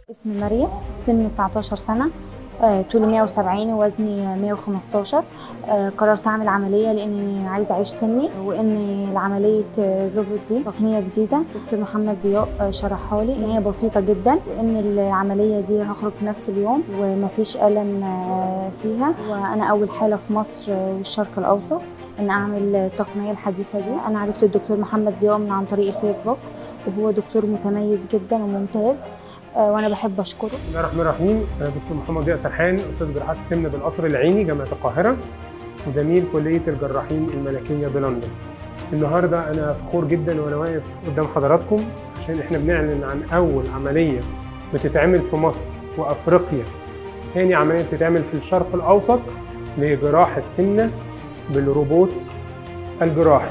اسمي مريم سني 19 سنة آه، طولي 170 ووزني 115 آه، قررت اعمل عمليه لاني عايزه اعيش سني وان العمليه آه، الروبوت دي تقنيه جديده دكتور محمد ضياء آه، شرحها لي ان هي بسيطه جدا وان العمليه دي هخرج في نفس اليوم ومفيش الم آه، فيها وانا اول حاله في مصر آه، والشرق الاوسط ان اعمل التقنيه الحديثه دي انا عرفت الدكتور محمد ضياء من عن طريق الفيسبوك وهو دكتور متميز جدا وممتاز آه، وانا بحب اشكره بسم الله الرحمن الرحيم أنا دكتور محمد ضياء سرحان استاذ جراحات السمنه بالقصر العيني جامعه القاهره وزميل كليه الجراحين الملكيه بلندن النهارده انا فخور جدا وانا واقف قدام حضراتكم عشان احنا بنعلن عن اول عمليه بتتعمل في مصر وافريقيا تاني عمليه بتتعمل في الشرق الاوسط لجراحه سمنه بالروبوت الجراحي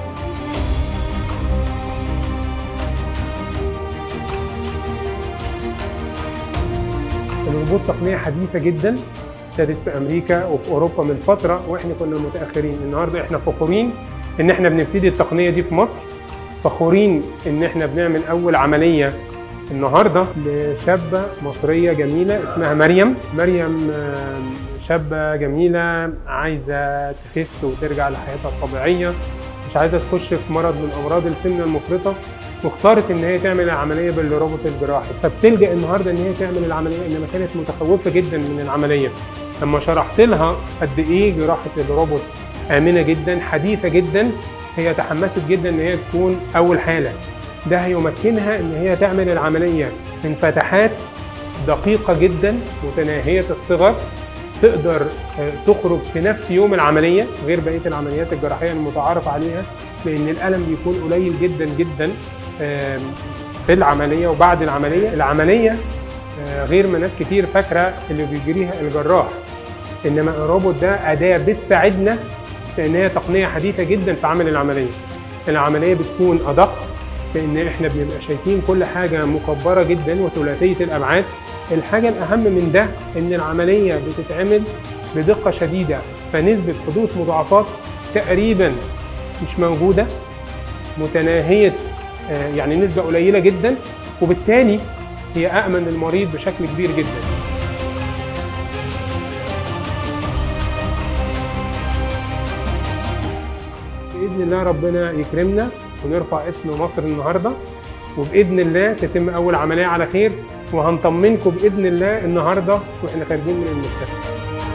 الروبوت تقنيه حديثه جدا ابتدت في امريكا وفي اوروبا من فتره واحنا كنا متاخرين النهارده احنا فخورين ان احنا بنبتدي التقنيه دي في مصر فخورين ان احنا بنعمل اول عمليه النهارده لشابه مصريه جميله اسمها مريم مريم آه، شابه جميله عايزه تخس وترجع لحياتها الطبيعيه مش عايزه تخش في مرض من امراض السمنه المفرطه واختارت ان هي تعمل العمليه بالروبوت الجراحي فبتلجا النهارده ان هي تعمل العمليه انما كانت متخوفه جدا من العمليه لما شرحت لها قد ايه جراحه الروبوت امنه جدا حديثه جدا هي تحمست جدا ان هي تكون اول حاله ده هيمكنها ان هي تعمل العمليه من فتحات دقيقه جدا متناهيه الصغر تقدر آه، تخرج في نفس يوم العمليه غير بقيه العمليات الجراحيه المتعارف عليها لان الالم بيكون قليل جدا جدا آم، في العمليه وبعد العمليه العمليه آه، غير ما ناس كتير فاكره اللي بيجريها الجراح انما الروبوت ده اداه بتساعدنا لان هي تقنيه حديثه جدا في عمل العمليه العمليه بتكون ادق لان احنا بنبقى شايفين كل حاجه مكبره جدا وثلاثيه الابعاد الحاجه الاهم من ده ان العمليه بتتعمل بدقه شديده فنسبه حدوث مضاعفات تقريبا مش موجوده متناهيه آه، يعني نسبه قليله جدا وبالتالي هي امن للمريض بشكل كبير جدا باذن الله ربنا يكرمنا ونرفع اسم مصر النهارده وباذن الله تتم اول عمليه على خير وهنطمنكم باذن الله النهارده واحنا خارجين من المستشفى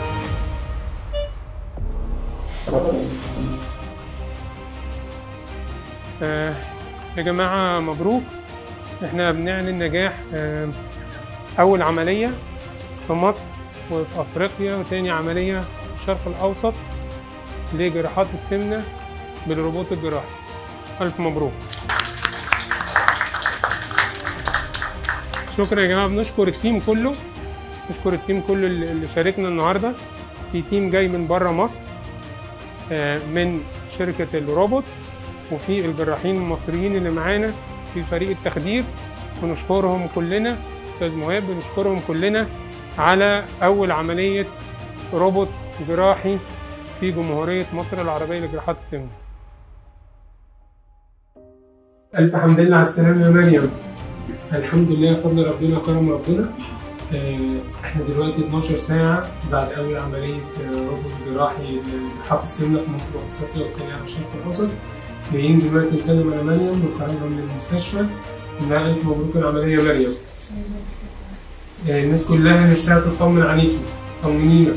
آه يا جماعه مبروك احنا بنعلن نجاح آه اول عمليه في مصر وفي افريقيا وتاني عمليه في الشرق الاوسط لجراحات السمنه بالروبوت الجراحي الف مبروك شكرا يا جماعه بنشكر التيم كله نشكر التيم كله اللي اللي شاركنا النهارده في تيم جاي من بره مصر آه، من شركه الروبوت وفي الجراحين المصريين اللي معانا في فريق التخدير ونشكرهم كلنا استاذ مهاب بنشكرهم كلنا على اول عمليه روبوت جراحي في جمهوريه مصر العربيه لجراحات السمنه ألف حمد لله على السلامة يا مريم الحمد لله فضل ربنا كرم ربنا آه، احنا دلوقتي 12 ساعة بعد أول عملية آه، روبوت جراحي لجراحات السمنة في مصر وأفريقيا والتانية على الشرق الأوسط جايين دلوقتي نسلم على مريم ونخرجها من المستشفى لا ألف مبروك العملية يا مريم آه، الناس كلها نفسها تطمن عليكي طمنينا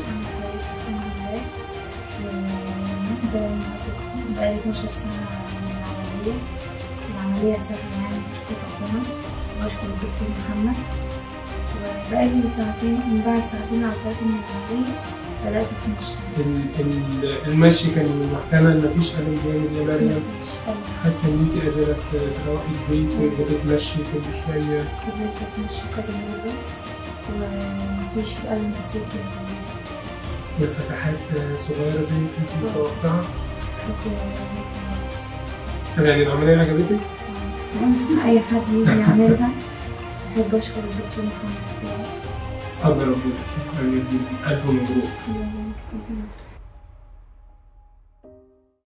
بقالي 12 سنة من العملية العملية سهلة يعني بشكر ربنا وبشكر الدكتور محمد وبقالي ساعتين من بعد ساعتين أو ثلاثة من العملية بدأت أتمشى ال- ال- المشي كان محتمل مفيش ألم جامد يا مريم مفيش ألم حاسة إن أنت قادرة تروحي البيت وبتتمشي كل شوية فضلت أتمشى كذا مرة ومفيش ألم بسيط جدا بفتحات صغيرة زي ما كنت متوقعة كنت طب يعني العملية عجبتك؟ أي حد يجي يعملها أحب أشكر الدكتور محمد فيها اتفضل يا ربنا شكرا جزيلا ألف مبروك الله يبارك فيك.